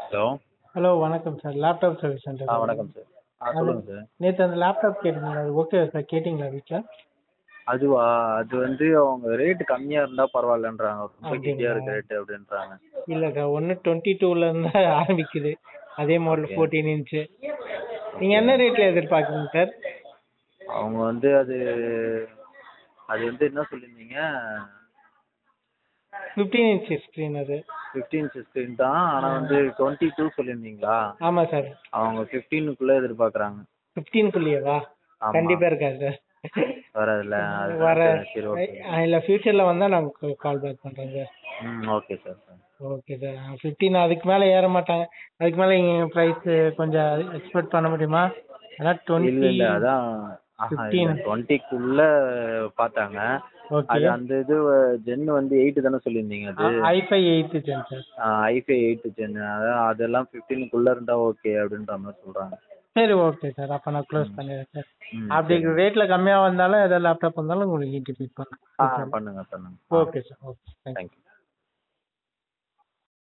Hello hello வணக்கம் sir laptop service centre ஆ வணக்கம் சார் ஆ சொல்லுங்க சார் நேற்று அந்த லேப்டாப் கேட்டிங்களா அது ஓகே சார் கேட்டிங்களா வீட்டில் அதுவா அது வந்து அவங்க ரேட்டு கம்மியாக இருந்தால் பரவாயில்லன்றாங்க ரொம்ப அப்படிங்களா? கெட்டியாக இருக்கு ரேட்டு அப்படின்றாங்க இல்லை சார் ஒன்று டுவெண்ட்டி டூலேருந்து ஆரம்பிக்குது அதே மாடல் Okay. ஃபோர்டீன் இன்ச்சு நீங்கள் என்ன ரேட்டில் எதிர்பார்க்குறீங்க சார் அவங்க வந்து அது அது வந்து என்ன சொல்லியிருந்தீங்க ஃபிஃப்டீன் இன்ச் ஸ்க்ரீன் அது ஃபிஃப்டீன் ஸ்க்ரீன் தான் ஆனால் வந்து டுவெண்ட்டி டூ சொல்லியிருந்தீங்களா ஆமாம் சார் அவங்க ஃபிஃப்டீனுக்குள்ளே எதிர்பார்க்குறாங்க ஃபிஃப்டீனுக்குள்ளேயேவா ஆமா. கண்டிப்பாக இருக்கா சார் வராதுல்ல அதுதான் வர சரி, சரி ஓகே இல்லை ஃப்யூச்சரில் வந்தால் நாங்கள் கால் பேக் பண்ணுறோம் சார் ம் okay sir sir okay sir fifteen அதுக்கு மேலே ஏற மாட்டாங்க அதுக்கு மேலே ப்ரைஸ் கொஞ்சம் எக்ஸ்பெக்ட் பண்ண முடியுமா அதான் இல்லை டுவெண்ட்டி இல்லை அதான் ஆஹா 15. டுவெண்ட்டிக்குள்ள பார்த்தாங்க ஓகே அது அந்த இது ஜென் வந்து எயிட் தானே சொல்லியிருந்தீங்க அது i five eighth gen sir i five eight gen அதான் அதெல்லாம் ஃபிஃப்டீனுக்குள்ளே இருந்தால் ஓகே அப்படின்ற மாதிரி சொல்கிறாங்க சரி ஓகே சார் அப்போ நான் க்ளோஸ் பண்ணிடுறேன் சார் ம் அப்படி ரேட்டில் கம்மியாக வந்தாலும் ஏதாவது லேப்டாப் வந்தாலும் உங்களுக்கு இன்டிமேட் ஆ பண்ணுறேன் பண்ணுங்க பண்ணுங்க okay sir okay thank you thank you